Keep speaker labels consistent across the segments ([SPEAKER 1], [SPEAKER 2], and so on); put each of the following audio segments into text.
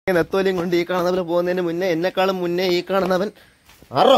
[SPEAKER 1] നെത്തോലിയും കൊണ്ട് ഈ കാണുന്നവന് പോകുന്നതിന് മുന്നേ എന്നെക്കാളും മുന്നേ ഈ കാണുന്നവൻ ആറോ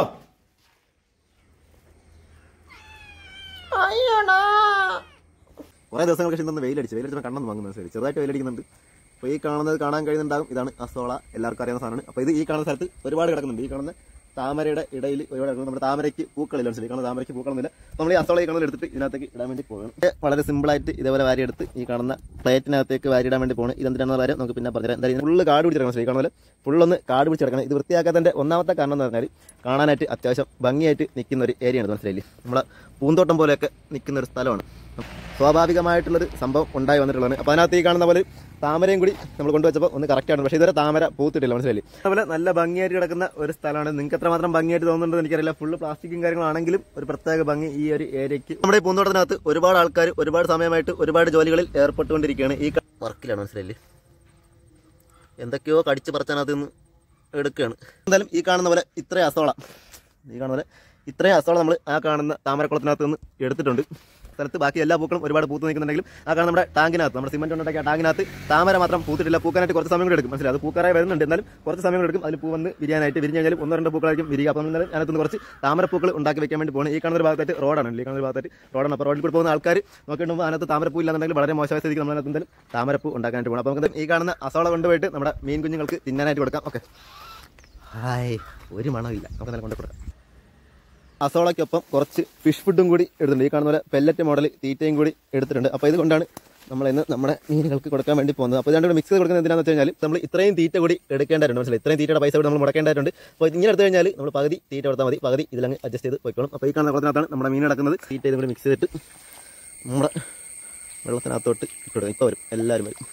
[SPEAKER 1] അയ്യോടാ കുറെ ദിവസങ്ങൾക്ക് ശേഷം ഇന്ന് വെയിലടിച്ചു വെയിലടിച്ചപ്പോൾ കണ്ണെന്ന് വാങ്ങുന്നത് ശരി ചെറുതായിട്ട് വെയിലടിക്കുന്നുണ്ട് അപ്പോൾ ഈ കാണുന്നത് കാണാൻ കഴിയുന്നുണ്ടാകും ഇതാണ് അസോള എല്ലാവർക്കും അറിയാവുന്ന സാധനമാണ് അപ്പോൾ ഇത് ഈ കാണുന്ന സ്ഥലത്ത് ഒരുപാട് കിടക്കുന്നുണ്ട് ഈ കാണുന്ന താമരയുടെ ഇടയിൽ ഒരുപാട് കിടക്കുന്നു നമ്മുടെ താമരയ്ക്ക് പൂക്കളില്ല മനസ്സിലായി കാണുന്ന താമരയ്ക്ക് പൂക്കളൊന്നുമില്ല നമ്മൾ ഈ അസോള ഈ കാണുന്നത് എടുത്തിട്ട് ഇതിനകത്തേക്ക് ഇടാൻ വേണ്ടി പോകണം ഇത് വളരെ സിമ്പിളായിട്ട് ഇതേപോലെ വാരി എടുത്ത് ഈ കാണുന്ന പ്ലേറ്റിനകത്തേക്ക് വാരി ഇടാൻ വേണ്ടി പോകണം ഇതെന്തിനാണെന്ന് കാര്യം നമുക്ക് പിന്നെ പറഞ്ഞുതരാം എന്തായാലും ഫുള്ള് കാട് പിടിച്ചിടക്കണം മനസ്സിലായി കാണുന്ന പോലെ ഫുള്ളൊന്ന് കാട് പിടിച്ചെടുക്കണം ഇത് വൃത്തിയാക്കാത്തതിൻ്റെ ഒന്നാമത്തെ കാരണം എന്ന് പറഞ്ഞാൽ കാണാനായിട്ട് അത്യാവശ്യം ഭംഗിയായിട്ട് നിൽക്കുന്ന ഒരു ഏരിയയാണ് മനസ്സിലായില്ലേ നമ്മളെ പൂന്തോട്ടം പോലെയൊക്കെ നിൽക്കുന്ന ഒരു സ്ഥലമാണ് സ്വാഭാവികമായിട്ടുള്ളൊരു സംഭവം ഉണ്ടായി വന്നിട്ടുള്ളതാണ് അപ്പോൾ അതിനകത്ത് ഈ കാണുന്ന പോലെ താമരയും കൂടി നമ്മൾ കൊണ്ടുവച്ചപ്പോൾ ഒന്ന് കറക്റ്റാണ് പക്ഷേ ഇതുവരെ താമര പൂത്തിട്ടില്ല മനസ്സിലായില്ലേ അതുപോലെ നല്ല ഭംഗിയായിട്ട് കിടക്കുന്ന ഒരു സ്ഥലമാണ് നിങ്ങൾക്ക് എത്രമാത്രം ഭംഗിയായിട്ട് തോന്നുന്നുണ്ടെന്ന് എനിക്കറിയില്ല ഫുള്ള് പ്ലാസ്റ്റിക്കും കാര്യങ്ങളാണെങ്കിലും ഒരു പ്രത്യേക ഭംഗി ഈ ഒരു ഏരിയയ്ക്ക് നമ്മുടെ ഈ പൂന്തോട്ടത്തിനകത്ത് ഒരുപാട് ആൾക്കാർ ഒരുപാട് സമയമായിട്ട് ഒരുപാട് ജോലികളിൽ ഏർപ്പെട്ടുകൊണ്ടിരിക്കുകയാണ് ഈ വർക്കിലാണ് മനസ്സിലായില്ലേ എന്തൊക്കെയോ കടിച്ച് പറിച്ചതിനകത്ത് നിന്ന് എടുക്കുകയാണ് എന്തായാലും ഈ കാണുന്ന പോലെ ഇത്രയും അസോള ഈ കാണുന്ന പോലെ ഇത്രയും അസോള നമ്മൾ ആ കാണുന്ന താമരക്കുളത്തിനകത്ത് നിന്ന് എടുത്തിട്ടുണ്ട് സ്ഥലത്ത് ബാക്കി എല്ലാ പൂക്കളും ഒരുപാട് പൂത്ത് നിൽക്കുന്നുണ്ടെങ്കിലും ആ കാണുന്ന നമ്മുടെ ടാങ്കിനകത്ത് നമ്മുടെ സിമെന്റ് ഉണ്ടാക്കിയ ടാങ്കിനകത്ത് താമര മാത്രം പൂത്തിട്ടില്ല പൂക്കാനായിട്ട് കുറച്ച് സമയം കൂടി എടുക്കും മനസ്സിലായി അത് പൂക്കാറായി വരുന്നുണ്ട് എന്നാലും കുറച്ച് സമയം കൂടി എടുക്കും അതിൽ പൂ വന്ന് വിരിയാനായിട്ട് വിരിഞ്ഞ് കഴിഞ്ഞാൽ ഒന്നോ രണ്ടോ പൂക്കളായിരിക്കും വിരിക അപ്പം എന്നാലും അതിനകത്ത് നിന്ന് കുറച്ച് താമരപ്പൂക്കൾ ഉണ്ടാക്കി വെക്കാൻ വേണ്ടി പോകുന്നത് ഈ കാണുന്ന ഒരു ഭാഗത്തായിട്ട് റോഡാണ് ഈ കാണുന്ന ഒരു ഭാഗത്തായിട്ട് റോഡാണ് അപ്പോൾ റോഡിൽ കൂടി പോകുന്ന ആൾക്കാർ നോക്കിയിട്ടുമ്പോൾ അതിനകത്ത് താമരപ്പൂ ഇല്ലാന്നുണ്ടെങ്കിൽ വളരെ മോശമായ സ്ഥിതിക്ക് നമ്മൾ അതിനകത്ത് എന്തായാലും താമരപ്പൂ ഉണ്ടാക്കാനായിട്ട് പോകണം അപ്പോൾ നമുക്ക് ഈ കാണുന്ന അസോള കൊണ്ടുപോയിട്ട് നമ്മുടെ മീൻ കുഞ്ഞുങ്ങൾക്ക് തിന്നാനായിട്ട് കൊടുക്കാം ഓക്കെ ഹായ് ഒരു മണമില്ല നമുക്ക് നല്ല കൊണ്ടു കൊടുക്കാം അസോളയ്ക്കൊപ്പം കുറച്ച് ഫിഷ് ഫുഡും കൂടി എടുത്തിട്ടുണ്ട് ഈ കാണുന്ന പോലെ പെല്ലറ്റ് മോഡൽ തീറ്റയും കൂടി എടുത്തിട്ടുണ്ട് അപ്പോൾ ഇതുകൊണ്ടാണ് നമ്മൾ ഇന്ന് നമ്മുടെ മീനുകൾക്ക് കൊടുക്കാൻ വേണ്ടി പോകുന്നത് അപ്പോൾ രണ്ടും മിക്സ് ചെയ്ത് കൊടുക്കുന്നത് എന്തിനാണെന്ന് വെച്ച് കഴിഞ്ഞാൽ നമ്മൾ ഇത്രയും തീറ്റ കൂടി എടുക്കേണ്ടതായിട്ടുണ്ട് മനസ്സിലായി ഇത്രയും തീറ്റയുടെ പൈസ കൂടി നമ്മൾ മുടക്കേണ്ടതായിട്ടുണ്ട് അപ്പോൾ ഇങ്ങനെ എടുത്തു കഴിഞ്ഞാൽ നമ്മൾ പകുതി തീറ്റ കൊടുത്താൽ മതി പകുതി ഇതിലങ്ങ് അഡ്ജസ്റ്റ് ചെയ്ത് പോയിക്കോളും അപ്പോൾ ഈ കാണുന്ന കുളത്തിനകത്താണ് നമ്മുടെ മീൻ കിടക്കുന്നത് തീറ്റ ഇതും കൂടി മിക്സ് ചെയ്തിട്ട് നമ്മുടെ വെള്ളത്തിനകത്തോട്ട് ഇട്ടുകൊടുക്കും ഇപ്പോൾ വരും എല്ലാവരും വരും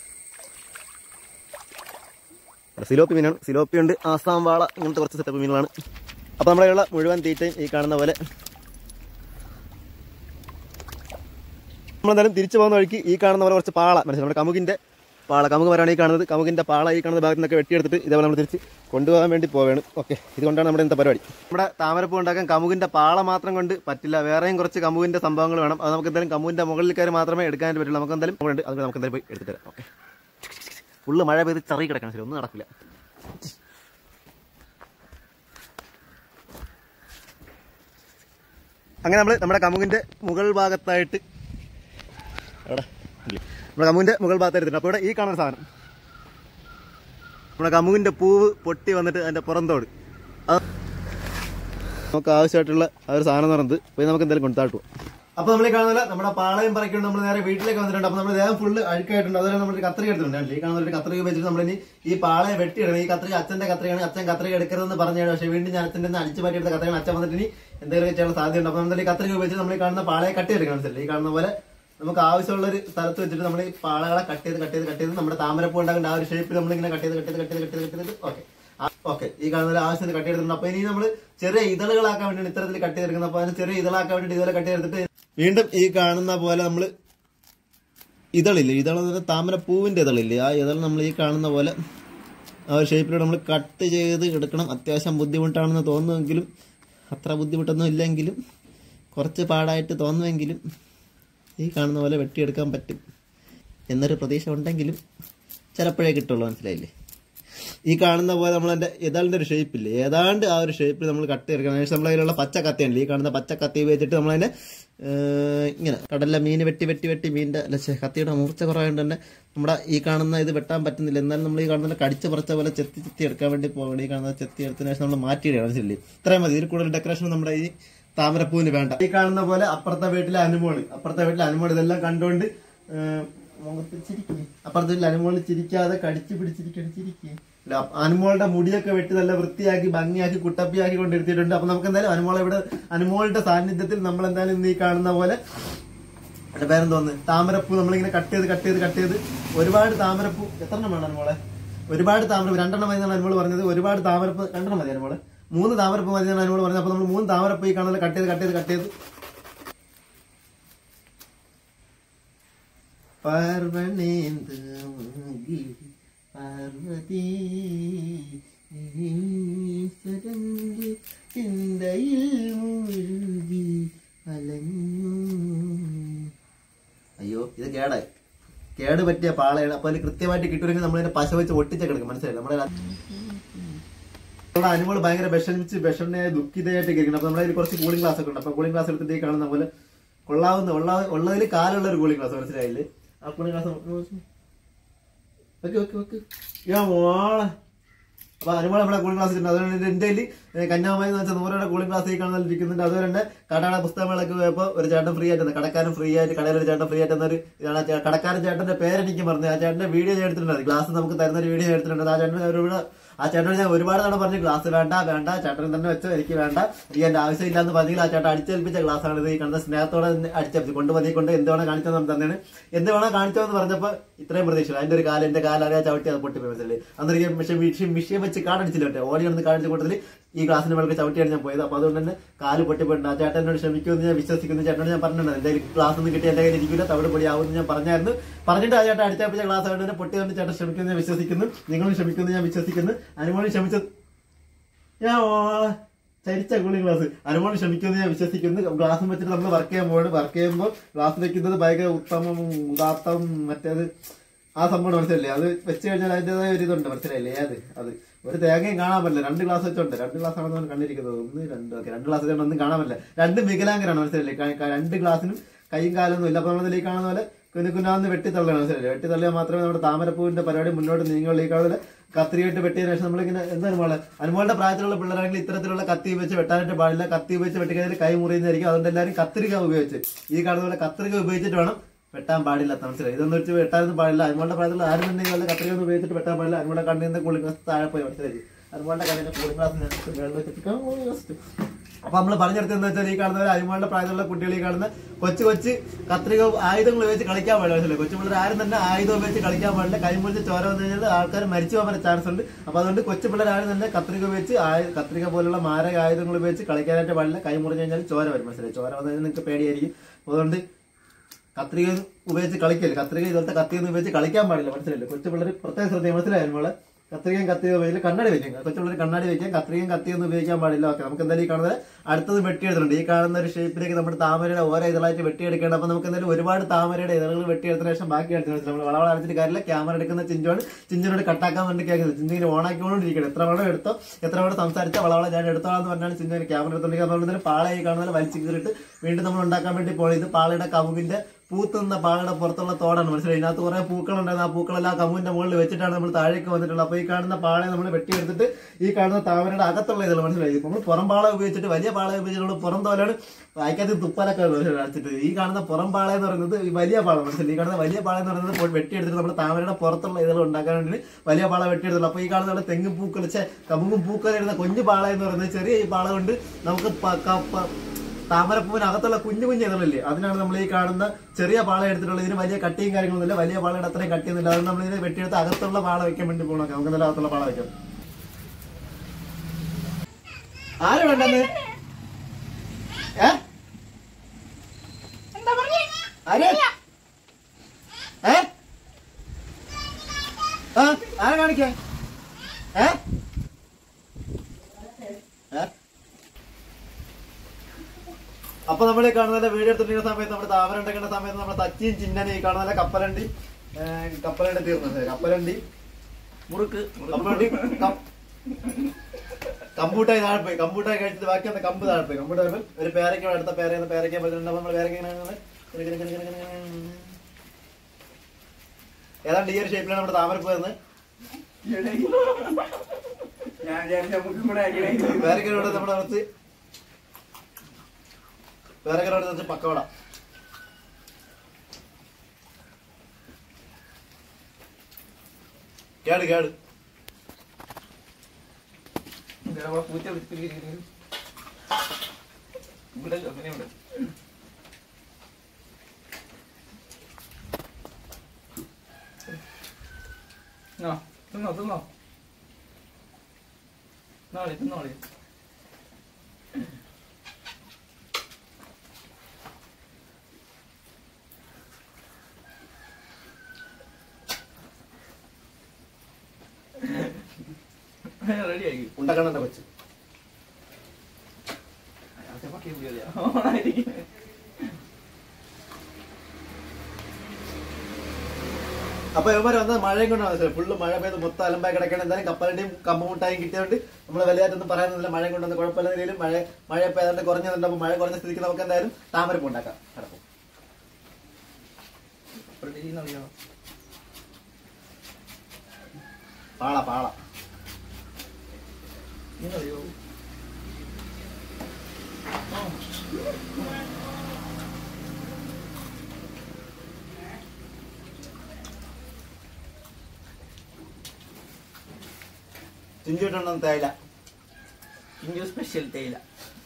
[SPEAKER 1] സിലോപ്പി മീനാണ് സിലോപ്പി ഉണ്ട് ആസാം വാള ഇങ്ങനത്തെ കുറച്ച് സെറ്റപ്പ് മീനുകളാണ് അപ്പോൾ നമ്മുടെ ഉള്ള മുഴുവൻ തീറ്റയും ഈ കാണുന്ന പോലെ നമ്മളെന്തായാലും തിരിച്ചു പോകുന്ന വഴിക്ക് ഈ കാണുന്ന പോലെ കുറച്ച് പാള മനസ്സിലായി നമ്മുടെ കമുകിൻ്റെ പാള കമുക് മരമാണ് ഈ കാണുന്നത് കമുകിൻ്റെ പാള ഈ കാണുന്ന ഭാഗത്ത് നിന്നൊക്കെ വെട്ടിയെടുത്തിട്ട് ഇതേപോലെ നമ്മൾ തിരിച്ച് കൊണ്ടുപോകാൻ വേണ്ടി പോവുകയാണ് ഓക്കെ ഇതുകൊണ്ടാണ് നമ്മുടെ ഇന്നത്തെ പരിപാടി നമ്മുടെ താമരപ്പൂ ഉണ്ടാക്കാൻ കമുകിൻ്റെ പാള മാത്രം കൊണ്ട് പറ്റില്ല വേറെയും കുറച്ച് കമുകിൻ്റെ സംഭവങ്ങൾ വേണം അത് നമുക്ക് എന്തായാലും കമുകിൻ്റെ മുകളിൽ കയറി മാത്രമേ എടുക്കാനായിട്ട് പറ്റുള്ളൂ നമുക്ക് എന്തായാലും ഉണ്ട് അത് നമുക്ക് എന്തായാലും പോയി എടുത്തിട്ട് തരാം ഓക്കെ ഫുള്ള് മഴ പെയ്ത് ചറി കിടക്കണം ശരി ഒന്നും നടക്കില്ല അങ്ങനെ നമ്മൾ നമ്മുടെ കമുകിന്റെ മുകൾ ഭാഗത്തായിട്ട് എവിടെ ഇല്ലേ. നമ്മുടെ കമുകിന്റെ മുകൾ ഭാഗത്തായിട്ട് എടുത്തിട്ടുണ്ട് അപ്പോൾ ഇവിടെ ഈ കാണുന്ന സാധനം നമ്മുടെ കമുകിന്റെ പൂവ് പൊട്ടി വന്നിട്ട് അതിന്റെ പുറന്തോട് അത് നമുക്ക് ആവശ്യമായിട്ടുള്ള ആ ഒരു സാധനം എന്ന് പറയുന്നത് പോയി നമുക്ക് എന്തായാലും കൊണ്ടാട്ടു അപ്പൊ നമ്മൾ ഈ കാണുന്നില്ല നമ്മുടെ പാളയം പറക്കൊണ്ട് നമ്മൾ നേരെ വീട്ടിലേക്ക് വന്നിട്ടുണ്ട് അപ്പൊ നമ്മൾ ദേഹം ഫുള്ള് അഴുക്കായിട്ടുണ്ട് അതുപോലെ നമ്മൾ ഒരു കത്രിക എടുത്തിട്ടുണ്ട് ഈ കാണുന്ന ഒരു കത്രിക വെച്ചിട്ട് നമ്മൾ ഇനി ഈ പാളയെ വെട്ടിയിടണം ഈ കത്രിക അച്ഛന്റെ കത്രികയാണ് അച്ഛൻ കത്രിക എടുക്കരുതെന്ന് പറഞ്ഞാണ് പക്ഷേ വീണ്ടും ഞാൻ അച്ഛൻ്റെ നിന്ന് അടിച്ചു മാറ്റിയെടുത്ത കത്രികയാണ് അച്ഛൻ വന്നിട്ട് ഇനി എന്തെങ്കിലും ചെയ്യാനുള്ള സാധ്യതയുണ്ട് അപ്പൊ നമ്മൾ ഈ കത്രിക ഉപയോഗിച്ച് നമ്മൾ ഈ കാണുന്ന പാളയെ കട്ട് ചെയ്തെടുക്കണം മനസ്സിലായി ഈ കാണുന്ന പോലെ നമുക്ക് ആവശ്യമുള്ള ഒരു സ്ഥലത്ത് വെച്ചിട്ട് നമ്മൾ ഈ പാളകളെ കട്ട് ചെയ്ത് കട്ട് ചെയ്ത് കട്ട് ചെയ്ത് നമ്മുടെ താമരപ്പൂ ഉണ്ടാക്കേണ്ട ആ ഒരു ഷേപ്പിൽ നമ്മൾ ഇങ്ങനെ കട്ട് ചെയ്ത് കട്ട് ചെയ്ത് കട്ട് ചെയ്ത് കട്ട് ചെയ്ത് കട്ട് ചെയ്ത് ഓക്കെ ഓക്കെ ഈ കാണുന്ന ആവശ്യത്തിന് കട്ട് ചെയ്തിട്ടുണ്ട് അപ്പൊ ഇനി നമ്മൾ ചെറിയ ഇതളുകളാക്കാൻ വേണ്ടിയാണ് ഇത്തരത്തിൽ കട്ട് ചെയ്തെടുക്കുന്നത് അപ്പൊ അതിന് ചെറിയ ഇതളാക്കാൻ വേണ്ടി ഇതുപോലെ കട്ട് ചെയ്തെടുത്തിട്ട് വീണ്ടും ഈ കാണുന്ന പോലെ നമ്മൾ ഇതളില്ലേ ഇതള എന്ന് പറഞ്ഞാൽ താമരപ്പൂവിന്റെ ഇതളില്ലേ ആ ഇതൾ നമ്മൾ ഈ കാണുന്ന പോലെ ആ ഒരു ഷേപ്പിലൂടെ നമ്മൾ കട്ട് ചെയ്ത് എടുക്കണം അത്യാവശ്യം ബുദ്ധിമുട്ടാണെന്ന് തോന്നുമെങ്കിലും അത്ര ബുദ്ധിമുട്ടൊന്നും ഇല്ലെങ്കിലും കുറച്ച് പാടായിട്ട് തോന്നുമെങ്കിലും ഈ കാണുന്ന പോലെ വെട്ടിയെടുക്കാൻ പറ്റും എന്നൊരു പ്രതീക്ഷ ഉണ്ടെങ്കിലും ചിലപ്പോഴേ കിട്ടുള്ളൂ മനസ്സിലായില്ലേ ഈ കാണുന്ന പോലെ നമ്മളതിൻ്റെ ഇതളിൻ്റെ ഒരു ഷേപ്പില്ലേ ഏതാണ്ട് ആ ഒരു ഷേപ്പിൽ നമ്മൾ കട്ട് ചെയ്തെടുക്കണം ഏകദേശം നമ്മൾ അതിലുള്ള പച്ച കത്തിയുണ്ട് ഈ കാണുന്ന പച്ച കത്തി ഉപയോഗിച്ചിട്ട് നമ്മളതിനെ ഏഹ്, ഇങ്ങനെ കടലിലെ മീൻ വെട്ടി വെട്ടി വെട്ടി മീനിൻ്റെ അല്ല ഛെ, കത്തിയുടെ മൂർച്ച കുറവായതുകൊണ്ട് തന്നെ നമ്മുടെ ഈ കാണുന്ന ഇത് വെട്ടാൻ പറ്റുന്നില്ല എന്നാലും നമ്മൾ ഈ കാണുന്ന കടിച്ച പറിച്ച പോലെ ചെത്തി ചെത്തി എടുക്കാൻ വേണ്ടി പോകണം ഈ കാണുന്ന ചെത്തി എടുത്തതിന് ശേഷം നമ്മൾ മാറ്റിയിടുകയാണ് മനസ്സിലില്ലേ ഇത്രയും മതി ഇതിൽ കൂടുതൽ ഡെക്കറേഷൻ നമ്മുടെ ഈ താമരപ്പൂവിന് വേണ്ട ഈ കാണുന്ന പോലെ അപ്പുറത്തെ വീട്ടിലെ അനുമോള് അപ്പുറത്തെ വീട്ടിലെ അനുമോള് ഇതെല്ലാം കണ്ടുകൊണ്ട് ഏഹ്, മുഖത്ത് ചിരിക്കും അപ്പുറത്തെ വീട്ടിലെ അനുമോള് ചിരിക്കാതെ കടിച്ചു പിടിച്ചിരിക്കണം ചിരിക്കും അനുമോളുടെ മുടിയൊക്കെ വെട്ടി നല്ല വൃത്തിയാക്കി ഭംഗിയാക്കി കുട്ടപ്പിയാക്കി കൊണ്ടിരുത്തിയിട്ടുണ്ട് അപ്പൊ നമുക്ക് എന്തായാലും അനുമോളെ ഇവിടെ അനുമോളുടെ സാന്നിധ്യത്തിൽ നമ്മൾ എന്തായാലും ഇന്ന് ഈ കാണുന്ന പോലെ എന്റെ പേരെന്ന് തോന്നുന്നു താമരപ്പൂ നമ്മളിങ്ങനെ കട്ട് ചെയ്ത് കട്ട് ചെയ്ത് കട്ട് ചെയ്ത് ഒരുപാട് താമരപ്പൂ എത്ര എണ്ണം വേണം അനുമോളെ ഒരുപാട് താമരപ്പൂ രണ്ടെണ്ണം മതി എന്നാണ് അനുമോള് പറഞ്ഞത് ഒരുപാട് താമരപ്പൂ രണ്ടെണ്ണം മതി അനുമോള് മൂന്ന് താമരപ്പൂ മതി എന്നാണ് അനുമോള് പറഞ്ഞത് അപ്പൊ നമ്മൾ മൂന്ന് താമരപ്പൂ ഈ കാണുന്നത് കട്ട് ചെയ്ത് കട്ട് ചെയ്ത് കട്ട് ചെയ്ത് പാർവണേന്ദി പാർവതി ഈശ്വരന്റെ ചിന്തയിൽ മുഴുകി അലഞ്ഞു അയ്യോ ഇത് കേടായി കേട് പറ്റിയ പാളയാണ് അപ്പൊ അതിൽ കൃത്യമായിട്ട് കിട്ടുമെങ്കിൽ നമ്മൾ പശ വെച്ച് ഒട്ടിച്ചൊക്കെ എടുക്കും മനസ്സിലായി നമ്മുടെ നമ്മുടെ അനുമോള് ഭയങ്കര വിഷമിച്ച് വിഷമനെ ദുഃഖിതയായിട്ട് ഇരിക്കണം അപ്പൊ നമ്മുടെ കയ്യിൽ കുറച്ച് കൂളിംഗ് ഗ്ലാസ് ഒക്കെ ഉണ്ട് അപ്പൊ കൂളിംഗ് ഗ്ലാസ് എടുത്തിട്ട് ഈ കാണുന്ന പോലെ കൊള്ളാവുന്ന ഉള്ള ഉള്ളതിൽ കാലുള്ള ഒരു കൂളിംഗ് ഗ്ലാസ് മനസ്സിലായില്ലേ ആ cooling glass okay okay okay yeah മോളെ അപ്പൊ അനുമോളെ നമ്മുടെ കൂളിംഗ് ക്ലാസ് ഉണ്ട് അതുകൊണ്ട് എന്റെ കയ്യിൽ കന്യാകുമാരി എന്ന് വെച്ചാൽ നൂറുടെ കൂളിംഗ് ക്ലാസ് ഈ കാണുന്ന ഇരിക്കുന്നുണ്ട് അതുപോലെ തന്നെ കടയുടെ പുസ്തകങ്ങളൊക്കെ പോയപ്പോൾ ഒരു ചേട്ടൻ ഫ്രീ ആയിട്ട് കടക്കാരൻ ഫ്രീ ആയിട്ട് കടയിൽ ഒരു ചേട്ടൻ ഫ്രീ ആയിട്ട് എന്നൊരു ഇതാണ് ആ ചേ- കടക്കാരൻ ചേട്ടന്റെ പേരെനിക്ക് പറഞ്ഞു ആ ചേട്ടന്റെ വീഡിയോ ഞാൻ എടുത്തിട്ടുണ്ട് ഗ്ലാസ് നമുക്ക് തരുന്ന ഒരു വീഡിയോ എടുത്തിട്ടുണ്ട് ആ ചേട്ടൻ ഒരു ആ ചേട്ടനോട് ഞാൻ ഒരുപാട് തവണ പറഞ്ഞു ഗ്ലാസ് വേണ്ട വേണ്ട ചേട്ടൻ തന്നെ വെച്ചോ എനിക്ക് വേണ്ട എനിക്ക് എന്റെ ആവശ്യമില്ല എന്ന് പറഞ്ഞെങ്കിൽ ആ ചേട്ടൻ അടിച്ചേൽപ്പിച്ച ഗ്ലാസ് ആണ് ഇത് ഈ കാണുന്ന സ്നേഹത്തോടെ അടിച്ചേൽപ്പിച്ചു കൊണ്ടുപോയി കൊണ്ട് എന്ത് വേണം കാണിച്ചതെന്ന് തന്നെയാണ് എന്ത് വേണം കാണിച്ചോന്ന് പറഞ്ഞപ്പോ ഇത്രയും പ്രതീക്ഷ അതിന്റെ ഒരു കാലം എന്റെ കാലം അറിയാൻ ചവിട്ടി അത് പൊട്ടി മനസ്സിലായി അന്നേരം എനിക്ക് മിഷൻ മിഷൻ മിഷ്യൻ വെച്ച് കാണിച്ചില്ല കേട്ടോ ഓടി നടന്ന് കാണിച്ച കൂട്ടത്തിൽ ഈ ഗ്ലാസിന് മേൾക്ക് ചവിട്ടിയാണ് ഞാൻ പോയത് അപ്പൊ അതുകൊണ്ട് തന്നെ കാല് പൊട്ടിപ്പോയിട്ടുണ്ട് ആ ചേട്ടൻ എന്നോട് ക്ഷമിക്കുമെന്ന് ഞാൻ വിശ്വസിക്കുന്നു ചേട്ടനോട് ഞാൻ പറഞ്ഞിട്ടുണ്ട് എന്റെ ഗ്ലാസ് ഒന്നും കിട്ടി എന്റെ കയ്യിൽ ഇരിക്കില്ല തവിട് പൊടി ആവുമെന്ന് ഞാൻ പറഞ്ഞായിരുന്നു പറഞ്ഞിട്ട് ആ ചേട്ടൻ അടിച്ചേപ്പിച്ച ഗ്ലാസ് ആയതുകൊണ്ട് തന്നെ പൊട്ടി കൊണ്ട് ചേട്ടൻ ക്ഷമിക്കുമെന്ന് ഞാൻ വിശ്വസിക്കുന്നു നിങ്ങളും ക്ഷമിക്കുമെന്ന് ഞാൻ വിശ്വസിക്കുന്നു അനുമോളും ക്ഷമിച്ചത് ഞാൻ ഓ- ചരിച്ച കൂളിംഗ് ഗ്ലാസ് അനുമോൾ ക്ഷമിക്കുമെന്ന് ഞാൻ വിശ്വസിക്കുന്നു ഗ്ലാസ് വെച്ചിട്ട് നമ്മൾ വർക്ക് ചെയ്യാൻ പോവാണ് വർക്ക് ചെയ്യുമ്പോൾ ഗ്ലാസ് വെക്കുന്നത് ഭയങ്കര ഉത്തമം ഉദാത്തം മറ്റേത് ആ സംഭവം മനസ്സിലല്ലേ അത് വെച്ച് കഴിഞ്ഞാൽ അതിന്റേതായ ഒരു ഇതുണ്ട് മനസ്സിലായില്ലേ അത് അത് ഒരു തേങ്ങയും കാണാൻ പറ്റില്ല രണ്ട് ഗ്ലാസ് വെച്ചോണ്ട് രണ്ട് ഗ്ലാസ് ആണ് നമ്മൾ കണ്ടിരിക്കുന്നത് ഒന്ന് രണ്ട് ഓക്കെ രണ്ട് ഗ്ലാസ് വെച്ചോണ്ട് ഒന്നും കാണാൻ പറ്റില്ല രണ്ട് വികലാംഗരാണ് മനസ്സിലല്ലേ ക- ക- രണ്ട് ഗ്ലാസ്സിനും കൈയും കാലൊന്നും ഇല്ല അപ്പൊ നമ്മൾ ഈ കാണുന്ന പോലെ കുഞ്ഞു കുഞ്ഞാന്ന് വെട്ടിത്തള്ളണം മനസ്സിലല്ലേ വെട്ടിത്തള്ളിയാൽ മാത്രമേ നമ്മുടെ താമരപ്പൂവിന്റെ പരിപാടി മുന്നോട്ട് നീങ്ങുള്ളൂ ഈ കാണുന്ന കത്രിയിട്ട് വെട്ടിയതിനു ശേഷം നമ്മളിങ്ങനെ എന്താണ് മോളെ അനുമോളുടെ പ്രായത്തിലുള്ള പിള്ളേരാണെങ്കിൽ ഇത്തരത്തിലുള്ള കത്തി ഉപയോഗിച്ച് വെട്ടാനായിട്ട് പാടില്ല കത്തി ഉപയോഗിച്ച് വെട്ടിക്കഴിഞ്ഞാൽ കൈ മുറിയുന്നതായിരിക്കും അതുകൊണ്ട് എല്ലാവരും കത്രിക ഉപയോഗിച്ച് ഈ കാണുന്ന പോലെ കത്രിക ഉപയോഗിച്ചിട്ട് വേണം വെട്ടാൻ പാടില്ല മനസ്സിലായി ഇതൊന്നും വെച്ച് വെട്ടാനൊന്നും പാടില്ല അനുമോളുടെ പ്രായത്തിലുള്ള ആരും തന്നെ വല്ല കത്രിക ഒന്നും ഉപയോഗിച്ചിട്ട് വെട്ടാൻ പാടില്ല അനുമോളുടെ കണ്ണിൽ നിന്ന് കൂളിംഗ് ഗ്ലാസ് താഴെ പോയി മനസ്സിലായി അനുമോളുടെ കണ്ണിന്റെ കൂളിംഗ് ഗ്ലാസ് വെള്ളം വെച്ചിട്ട് അപ്പൊ നമ്മൾ പറഞ്ഞെടുത്തെന്ന് വെച്ചാൽ ഈ കാണുന്ന അരിമാളുടെ പ്രായത്തിലുള്ള കുട്ടികൾ ഈ കാണുന്ന കൊച്ചു കൊച്ചു കത്രിക ആയുധങ്ങൾ ഉപയോഗിച്ച് കളിക്കാൻ പാടില്ല മനസ്സിലായി കൊച്ചു പിള്ളേർ ആരും തന്നെ ആയുധം ഉപയോഗിച്ച് കളിക്കാൻ പാടില്ല കൈമുറിച്ച് ചോര വന്നു കഴിഞ്ഞാൽ ആൾക്കാർ മരിച്ചു പോകാൻ ചാൻസ് ഉണ്ട് അപ്പൊ അതുകൊണ്ട് കൊച്ചു പിള്ളേർ ആരും തന്നെ കത്രിക ഉപയോഗിച്ച് ആയു- കത്രിക പോലുള്ള മാരക ആയുധങ്ങൾ ഉപയോഗിച്ച് കളിക്കാനായിട്ട് പാടില്ല കൈ മുറിഞ്ഞു കഴിഞ്ഞാൽ ചോര വരും മനസ്സിലായി ചോര വന്നു കഴിഞ്ഞാൽ നിങ്ങൾക്ക് പേടിയായിരിക്കും അപ്പൊ അതുകൊണ്ട് കത്രിക ഉപയോഗിച്ച് കളിക്കല് കത്രിക ഇതുപോലത്തെ കത്തിയൊന്നും ഉപയോഗിച്ച് കളിക്കാൻ പാടില്ല മനസ്സിലായില്ലേ കൊച്ചു പിള്ളേർ പ്രത്യേകം ശ്രദ്ധ മനസ്സിലായി നമ്മള് കത്രികയും കത്തിയും ഉപയോഗിച്ച് കണ്ണാടി വെക്കാം കൊച്ചുപിള്ളേർ കണ്ണാടി വെക്കാം കത്രികയും കത്തിയൊന്നും ഉപയോഗിക്കാൻ പാടില്ല ഓക്കെ നമുക്ക് എന്തായാലും ഈ കാണുന്നത് അടുത്തത് വെട്ടിയെടുത്തിട്ടുണ്ട് ഈ കാണുന്ന ഒരു ഷേപ്പിലേക്ക് നമ്മുടെ താമരയുടെ ഓരോ ഇതളായിട്ട് വെട്ടിയെടുക്കേണ്ട അപ്പൊ നമുക്ക് എന്തായാലും ഒരുപാട് താമരയുടെ ഇതളുകൾ വെട്ടിയെടുത്തതിന് ശേഷം ബാക്കി എടുത്തിട്ട് നമ്മൾ വളവള അടിച്ചിട്ട് കാര്യമില്ല ക്യാമറ എടുക്കുന്ന ചിഞ്ചോണ് ചിഞ്ചിനോട് കട്ടാക്കാൻ വേണ്ടി കേൾക്കുന്നത് ചിഞ്ചിങ്ങനെ ഓണാക്കിക്കൊണ്ടിരിക്കണം എത്ര വേണം എടുത്തോ എത്ര വേണം സംസാരിച്ച വളവള ഞാൻ എടുത്തോളാം എന്ന് പറഞ്ഞാണ് ചിഞ്ചോന് ക്യാമറ എടുത്തോണ്ടിരിക്കുക അതുകൊണ്ട് തന്നെ പാള ഈ കാണുന്ന വലിച്ചു കീറിട്ട് വീണ്ടും നമ്മൾ ഉണ്ടാക്കാൻ വേണ്ടി പോയത് ഇത് പാളയുടെ കവുകിന്റെ പൂത്തുന്ന പാളയുടെ പുറത്തുള്ള തോടാണ് മനസ്സിലായി ഇതിനകത്ത് കുറെ പൂക്കളുണ്ടായിരുന്നു ആ പൂക്കളെല്ലാം കമ്മുവിന്റെ മുകളിൽ വെച്ചിട്ടാണ് നമ്മൾ താഴേക്ക് വന്നിട്ടുള്ളത് അപ്പൊ ഈ കാണുന്ന പാളയെ നമ്മൾ വെട്ടിയെടുത്തിട്ട് ഈ കാണുന്ന താമരയുടെ അകത്തുള്ള ഇതുള്ള മനസ്സിലായി നമ്മൾ പുറം പാള ഉപയോഗിച്ചിട്ട് വലിയ പാള ഉപയോഗിച്ചിട്ടുള്ള പുറം തോലാണ് വായിക്കാത്ത തുപ്പലൊക്കെ അടിച്ചിട്ട് ഈ കാണുന്ന പുറം പാള എന്ന് പറയുന്നത് ഈ വലിയ പാള മനസ്സിലായി ഈ കാണുന്ന വലിയ പാള എന്ന് പറയുന്നത് പൊ- വെട്ടിയെടുത്തിട്ട് നമ്മൾ താമരയുടെ പുറത്തുള്ള ഇതുകൾ ഉണ്ടാക്കാൻ വേണ്ടി വലിയ പാള വെട്ടിയെടുത്തുള്ളൂ അപ്പൊ ഈ കാണുന്ന നമ്മുടെ തെങ്ങും പൂക്കൾ ഛെ, കമുകും പൂക്കൾ ഇടുന്ന കുഞ്ഞു പാള എന്ന് പറയുന്നത് ചെറിയ ഈ പാള കൊണ്ട് നമുക്ക് പ- ക- പ- താമരപ്പൂവിനകത്തുള്ള കുഞ്ഞു കുഞ്ഞു ഇതളില്ലേ അതിനാണ് നമ്മൾ ഈ കാണുന്ന ചെറിയ പാള എടുത്തിട്ടുള്ളത് ഇതിന് വലിയ കട്ടിയും കാര്യങ്ങളൊന്നുമില്ല വലിയ പാളയുടെ അത്രയും കട്ടിയൊന്നുമില്ല അതുകൊണ്ട് നമ്മൾ ഇതിനെ വെട്ടിയെടുത്ത് അകത്തുള്ള പാള വെക്കാൻ വേണ്ടി പോകണം നമുക്ക് നല്ല അകത്തുള്ള പാള വെക്കാം ആര് വേണ്ടെന്ന് ഏ
[SPEAKER 2] എന്താ പറഞ്ഞേ
[SPEAKER 1] ആര് ഏ ആ ആരെ കാണിക്കേ ഏ ഏ അപ്പൊ നമ്മൾ ഈ കാണുന്ന വീഡിയോ എടുത്തിട്ടുള്ള സമയത്ത് നമ്മുടെ താമര ഉണ്ടാക്കുന്ന സമയത്ത് നമ്മുടെ തച്ചിയും ചിന്നനും ഈ കാണുന്ന കപ്പലണ്ടി ഏ, കപ്പലണ്ടി തീർന്നത് കപ്പലണ്ടി മുറുക്ക് കപ്പലണ്ടി കം- കമ്പൂട്ടായി താഴെ പോയി കമ്പൂട്ടായി കഴിച്ചിട്ട് ബാക്കി വന്ന കമ്പ് താഴെ പോയി കമ്പൂട്ടായി പോയി ഒരു പേരയ്ക്ക അടുത്ത പേരയ്ക്ക് പേരയ്ക്ക പറഞ്ഞിട്ടുണ്ട് നമ്മൾ പേരയ്ക്ക ഇങ്ങനെ ഇങ്ങനെ ഇങ്ങനെ ഇങ്ങനെ ഇങ്ങനെ ഇങ്ങനെ ഇങ്ങനെ. ഏതാണ്ട് ഈ ഒരു ഷേപ്പിലാണ് നമ്മുടെ താമരപ്പ് വരുന്നത്
[SPEAKER 2] ഞാൻ വിചാരിച്ച നമുക്കും കൂടെ ആക്കിയില്ലെങ്കിൽ
[SPEAKER 1] പേരയ്ക്കനോട് നമ്മുടെ അടുത്ത് പേരയ്ക്കനോട് വെച്ച് പക്കവട കേട് കേട്
[SPEAKER 2] നമ്മളെ പൂച്ച വിളിച്ചിരിക്കുന്നു ഇവിടെ അങ്ങനെയുണ്ട് ആ തിന്നോ തിന്നോ നാളെ തിന്നോളി റെഡി ആയി
[SPEAKER 1] ഉണ്ടക്കണ്ണന്റെ കൊച്ച് അപ്പൊ ഇവന്മാർ വന്നത് മഴയും കൊണ്ടാണ് മനസ്സിലായി ഫുള്ള് മഴ പെയ്ത് മൊത്തം അലമ്പായി കിടക്കണം എന്തായാലും കപ്പലിന്റെയും കമ്പമുട്ടായും കിട്ടിയതുകൊണ്ട് നമ്മൾ വലുതായിട്ടൊന്നും പറയാനൊന്നുമില്ല മഴ കൊണ്ടൊന്നും കുഴപ്പമില്ല നിലയിലും മഴ മഴ പെയ്താണ്ട് കുറഞ്ഞതുണ്ട് അപ്പൊ മഴ കുറഞ്ഞ സ്ഥിതിക്ക് നമുക്ക് എന്തായാലും താമരപ്പ് ഉണ്ടാക്കാം കിടക്കും
[SPEAKER 2] അറിയോ
[SPEAKER 1] പാള പാള
[SPEAKER 2] അറിയോ
[SPEAKER 1] ചിഞ്ചിട്ടുണ്ടെന്ന് തേയില
[SPEAKER 2] ഇഞ്ചു സ്പെഷ്യൽ തേയില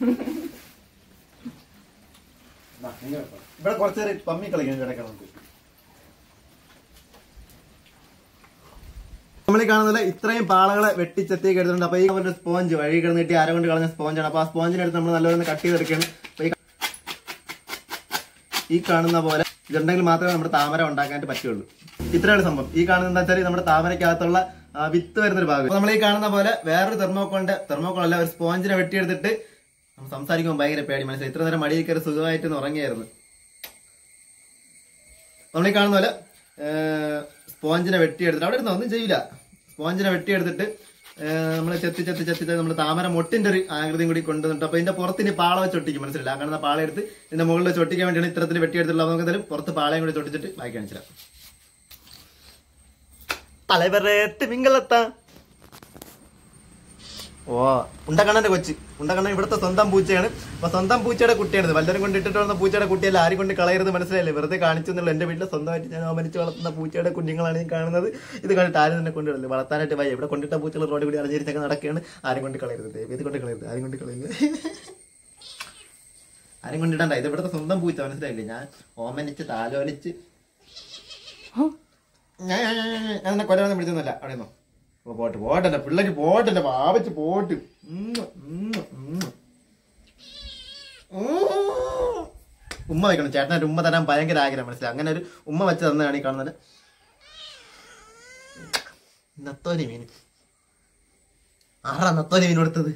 [SPEAKER 1] ദാ, നിങ്ങൾ എടുത്തോ. ഇവിടെ കുറച്ച് നേരം പമ്മി കളിക്കാൻ കിടക്കണം നമുക്ക് നമ്മൾ ഈ കാണുന്നില്ല ഇത്രയും പാളകളെ വെട്ടിച്ചെത്തിയൊക്കെ എടുത്തിട്ടുണ്ട് അപ്പൊ ഈ ഒരു സ്പോഞ്ച് വഴി കിടന്ന് കിട്ടി ആര കൊണ്ട് കളഞ്ഞ സ്പോഞ്ചാണ് അപ്പൊ ആ സ്പോഞ്ചിനെ എടുത്ത് നമ്മൾ നല്ലപോലെ കട്ട് ചെയ്തെടുക്കുകയാണ് അപ്പൊ ഈ ഈ കാണുന്ന പോലെ ഇതുണ്ടെങ്കിൽ മാത്രമേ നമ്മുടെ താമര ഉണ്ടാക്കാനായിട്ട് പറ്റുള്ളൂ ഇത്രയാണ് സംഭവം ഈ കാണുന്നത് എന്താ വെച്ചാൽ നമ്മുടെ താമരക്കകത്തുള്ള ആ, വിത്ത് വരുന്ന ഒരു ഭാഗം നമ്മൾ ഈ കാണുന്ന പോലെ വേറൊരു തെർമോക്കോളിന്റെ തെർമോക്കോൾ അല്ല ഒരു സ്പോഞ്ചിനെ വെട്ടിയെടുത്തിട്ട് നമ്മൾ സംസാരിക്കുമ്പോൾ ഭയങ്കര പേടി മനസ്സിലായി ഇത്ര നേരം മടിയിൽ കയറി സുഖമായിട്ട് ഒന്ന് ഉറങ്ങിയായിരുന്നു നമ്മൾ ഈ കാണുന്ന പോലെ സ്പോഞ്ചിനെ വെട്ടിയെടുത്തിട്ട് അവിടെ ഇരുന്ന് ഒന്നും ചെയ്യില്ല സ്പോഞ്ചിനെ വെട്ടിയെടുത്തിട്ട് നമ്മൾ ചെത്തി ചെത്തി ചെത്തി നമ്മൾ താമര മൊട്ടിന്റെ ഒരു ആകൃതിയും കൂടി കൊണ്ടുവന്നിട്ട് അപ്പൊ ഇതിന്റെ പുറത്തിന് പാള വെച്ച് ഒട്ടിക്കും മനസ്സിലായി ആ കാണുന്ന പാള എടുത്ത് ഇതിന്റെ മുകളിൽ വെച്ച് ഒട്ടിക്കാൻ വേണ്ടിയാണ് ഇത്തരത്തിൽ വെട്ടിയെടുത്തിട്ടുള്ളത് നമുക്ക് എന്തായാലും പുറത്ത് പാളയും കൂടി തൊട്ടിച്ചിട്ട് ബാക്കി കാണിച്ചില്ല തലവരേത്ത് മിങ്കലത്താ ഓ ഉണ്ടക്കണ്ണന്റെ കൊച്ച് ഉണ്ടക്കണ്ണൻ ഇവിടുത്തെ സ്വന്തം പൂച്ചയാണ് അപ്പൊ സ്വന്തം പൂച്ചയുടെ കുട്ടിയാണ് വല്ലവരും കൊണ്ട് ഇട്ടിട്ട് വന്ന പൂച്ചയുടെ കുട്ടിയല്ല ആരും കൊണ്ട് കളയരുത് മനസ്സിലായില്ലേ വെറുതെ കാണിച്ചു എന്നുള്ള എന്റെ വീട്ടിൽ സ്വന്തമായിട്ട് ഞാൻ ഓമനിച്ച് വളർത്തുന്ന പൂച്ചയുടെ കുഞ്ഞുങ്ങളാണ് ഈ കാണുന്നത് ഇത് കണ്ടിട്ട് ആരും തന്നെ കൊണ്ടുവരില്ല വളർത്താനായിട്ട് വയ്യ ഇവിടെ കൊണ്ടിട്ട പൂച്ചകൾ റോഡിൽ കൂടി അറിഞ്ഞിരിച്ചൊക്കെ നടക്കുകയാണ് ആരും കൊണ്ട് കളയരുത് ദയവ് ഇത് കൊണ്ട് കളയരുത് ആരും കൊണ്ട് കളയരുത് ആരും കൊണ്ടിടണ്ട ഇത് ഇവിടുത്തെ സ്വന്തം പൂച്ച മനസ്സിലായില്ലേ ഞാൻ ഓമനിച്ച് താലോലിച്ച് ഞാൻ എന്നെ കൊല്ലാന്ന് വിളിച്ചൊന്നുമല്ല അവിടെ നിന്നോ ഓ, പോട്ട് പോട്ടെ പിള്ളേക്ക് പോട്ടെ പാവച്ച് പോട്ട് ഉം, ഉം, ഉം. ഉം. ഉമ്മ വെക്കണം ചേട്ടനായിട്ട് ഉമ്മ തരാൻ ഭയങ്കര ആഗ്രഹം മനസ്സിലായി അങ്ങനെ ഒരു ഉമ്മ വെച്ച് തന്നതാണ് ഈ കാണുന്നത് നത്തോലി മീൻ ആരാ നത്തോലി മീൻ കൊടുത്തത്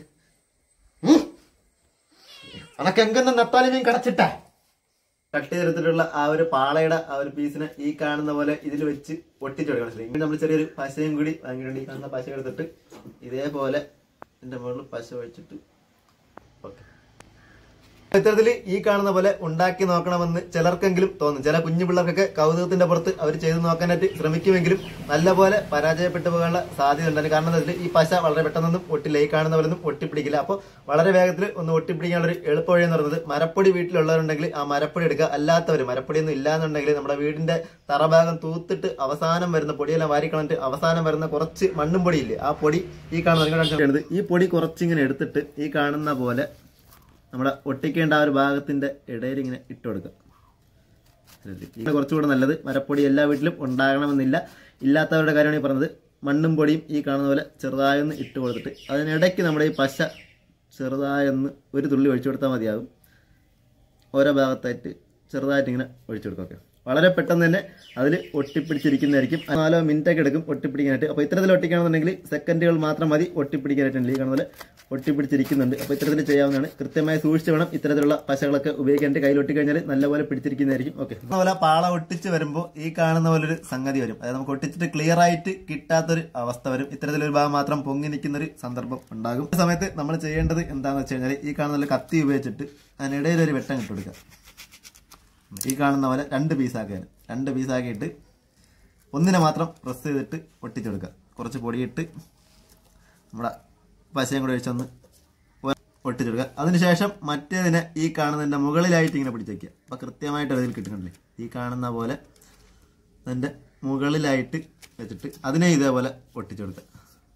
[SPEAKER 1] അനക്ക് എങ്ങനെ നത്തോലി മീൻ കടച്ചിട്ടാ കട്ട് ചെയ്തെടുത്തിട്ടുള്ള ആ ഒരു പാളയുടെ ആ ഒരു പീസിനെ ഈ കാണുന്ന പോലെ ഇതിൽ വെച്ച് ഒട്ടിച്ചു കൊടുക്കണം ഇനി നമ്മൾ ചെറിയൊരു പശയും കൂടി വാങ്ങിയിട്ടുണ്ട് ഈ കാണുന്ന പശ എടുത്തിട്ട് ഇതേപോലെ ഇതിന്റെ മുകളിൽ പശ ഒഴിച്ചിട്ട് ഓക്കെ ഇത്തരത്തിൽ ഈ കാണുന്ന പോലെ ഉണ്ടാക്കി നോക്കണമെന്ന് ചിലർക്കെങ്കിലും തോന്നും ചില കുഞ്ഞു പിള്ളേർക്കൊക്കെ കൗതുകത്തിന്റെ പുറത്ത് അവർ ചെയ്തു നോക്കാനായിട്ട് ശ്രമിക്കുമെങ്കിലും നല്ലപോലെ പരാജയപ്പെട്ടു പോകാനുള്ള സാധ്യത ഉണ്ട് കാരണം എന്താ വെച്ചാൽ ഈ പശ വളരെ പെട്ടെന്നൊന്നും ഒട്ടില്ല ഈ കാണുന്ന പോലെ ഒന്നും ഒട്ടിപ്പിടിക്കില്ല അപ്പോൾ വളരെ വേഗത്തിൽ ഒന്ന് ഒട്ടിപ്പിടിക്കാനുള്ള ഒരു എളുപ്പവഴി എന്ന് പറയുന്നത് മരപ്പൊടി വീട്ടിലുള്ളവരുണ്ടെങ്കിൽ ആ മരപ്പൊടി എടുക്കുക അല്ലാത്തവർ മരപ്പൊടി ഒന്നും ഇല്ലാന്നുണ്ടെങ്കിൽ നമ്മുടെ വീടിന്റെ തറഭാഗം തൂത്തിട്ട് അവസാനം വരുന്ന പൊടിയെല്ലാം വാരിക്കളഞ്ഞിട്ട് അവസാനം വരുന്ന കുറച്ച് മണ്ണും പൊടിയില്ലേ ആ പൊടി ഈ കാണുന്ന നിങ്ങൾ കാണിച്ചത് ഈ പൊടി കുറച്ചിങ്ങനെ എടുത്തിട്ട് ഈ കാണുന്ന പോലെ നമ്മുടെ ഒട്ടിക്കേണ്ട ആ ഒരു ഭാഗത്തിന്റെ ഇടയിൽ ഇങ്ങനെ ഇട്ട് കൊടുക്കുക ഇങ്ങനെ കുറച്ചുകൂടെ നല്ലത് മരപ്പൊടി എല്ലാ വീട്ടിലും ഉണ്ടാകണമെന്നില്ല ഇല്ലാത്തവരുടെ കാര്യമാണ് ഈ പറഞ്ഞത് മണ്ണും പൊടിയും ഈ കാണുന്ന പോലെ ചെറുതായൊന്ന് ഇട്ട് കൊടുത്തിട്ട് അതിനിടയ്ക്ക് നമ്മുടെ ഈ പശ ചെറുതായൊന്ന് ഒരു തുള്ളി ഒഴിച്ചു കൊടുത്താൽ മതിയാകും ഓരോ ഭാഗത്തായിട്ട് ചെറുതായിട്ട് ഇങ്ങനെ ഒഴിച്ചു കൊടുക്കുക ഓക്കെ വളരെ പെട്ടെന്ന് തന്നെ അതിൽ ഒട്ടിപ്പിടിച്ചിരിക്കുന്നതായിരിക്കും നാലോ മിനിറ്റ് ഒക്കെ എടുക്കും ഒട്ടിപ്പിടിക്കാനായിട്ട് അപ്പോൾ ഇത്തരത്തിൽ ഒട്ടിക്കുകയാണെന്നുണ്ടെങ്കിൽ സെക്കൻഡുകൾ മാത്രം മതി ഒട്ടിപ്പിടിക്കാനായിട്ടുണ്ട് ഈ കാണുന്ന പോലെ ഒട്ടിപ്പിടിച്ചിരിക്കുന്നുണ്ട് അപ്പോൾ ഇത്തരത്തിൽ ചെയ്യാവുന്നതാണ് കൃത്യമായി സൂക്ഷിച്ച് വേണം ഇത്തരത്തിലുള്ള പശകളൊക്കെ ഉപയോഗിക്കാനായിട്ട് കയ്യിൽ ഒട്ടിക്കഴിഞ്ഞാൽ നല്ലപോലെ പിടിച്ചിരിക്കുന്നതായിരിക്കും ഓക്കെ അതുപോലെ പാള ഒട്ടിച്ച് വരുമ്പോൾ ഈ കാണുന്ന പോലെ ഒരു സംഗതി വരും അതായത് നമുക്ക് ഒട്ടിച്ചിട്ട് ക്ലിയർ ആയിട്ട് കിട്ടാത്തൊരു അവസ്ഥ വരും ഇത്തരത്തിലൊരു ഭാഗം മാത്രം പൊങ്ങി നിൽക്കുന്ന ഒരു സന്ദർഭം ഉണ്ടാകും ഈ സമയത്ത് നമ്മൾ ചെയ്യേണ്ടത് എന്താണെന്ന് വെച്ച് കഴിഞ്ഞാൽ ഈ കാണുന്ന പോലെ കത്തി ഉപയോഗിച്ചിട്ട് അതിനിടയിൽ ഒരു വെട്ടം ഇട്ട് കൊടുക്കുക ഈ കാണുന്ന പോലെ രണ്ട് പീസാക്കുകയാണ് രണ്ട് പീസാക്കിയിട്ട് ഒന്നിനെ മാത്രം പ്രസ് ചെയ്തിട്ട് ഒട്ടിച്ചെടുക്കുക കുറച്ച് പൊടിയിട്ട് നമ്മുടെ പശയും കൂടെ ഒഴിച്ചൊന്ന് ഒ- ഒട്ടിച്ചെടുക്കുക അതിനുശേഷം മറ്റേതിനെ ഈ കാണുന്നതിൻ്റെ മുകളിലായിട്ട് ഇങ്ങനെ പിടിച്ച് വയ്ക്കുക അപ്പോൾ കൃത്യമായിട്ട് അതിൽ കിട്ടുന്നുണ്ടല്ലേ ഈ കാണുന്ന പോലെ അതിൻ്റെ മുകളിലായിട്ട് വെച്ചിട്ട് അതിനെ ഇതേപോലെ ഒട്ടിച്ചെടുക്കുക